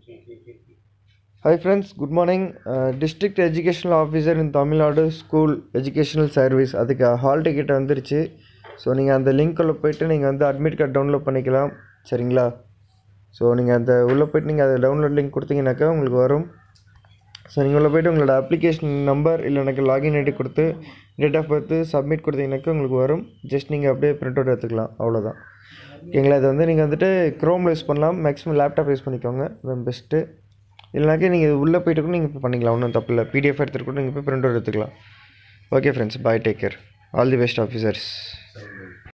hi friends good morning district educational officer in Tamil Nadu school educational service அதுக்கு hall ticket வந்துருச்சு so நீங்கள் அந்த லிங்க்குள்ளே போயிட்டு நீங்கள் வந்து அட்மிட் கார்டு டவுன்லோட் பண்ணிக்கலாம் சரிங்களா ஸோ நீங்கள் அந்த உள்ளே போயிட்டு நீங்கள் அதை டவுன்லோட் லிங்க் கொடுத்தீங்கன்னாக்கா உங்களுக்கு வரும் ஸோ நீங்கள் உள்ள போய்ட்டு உங்களோட அப்ளிகேஷன் நம்பர் இல்லை எனக்கு லாகின் ஐடி கொடுத்து டேட் ஆஃப் பர்த்து சப்மிட் கொடுத்தீங்கன்னாக்கா உங்களுக்கு வரும் ஜஸ்ட் நீங்கள் அப்படியே பிரிண்ட் அவுட் எடுத்துக்கலாம் அவ்வளோதான் ஓகேங்களா இது வந்து நீங்கள் வந்துட்டு க்ரோமில் யூஸ் பண்ணலாம் மேக்ஸிமம் லேப்டாப் யூஸ் பண்ணிக்கோங்க அதான் பெஸ்ட்டு இல்லைனாக்கா நீங்கள் உள்ளே போயிட்டு கூட நீங்கள் பண்ணிக்கலாம் ஒன்றும் தப்பு இல்லை பிடிஎஃப் எடுத்துகிட்டு கூட நீங்கள் போய் பிரிண்ட் அவுட் எடுத்துக்கலாம் okay friends bye take care all the best officers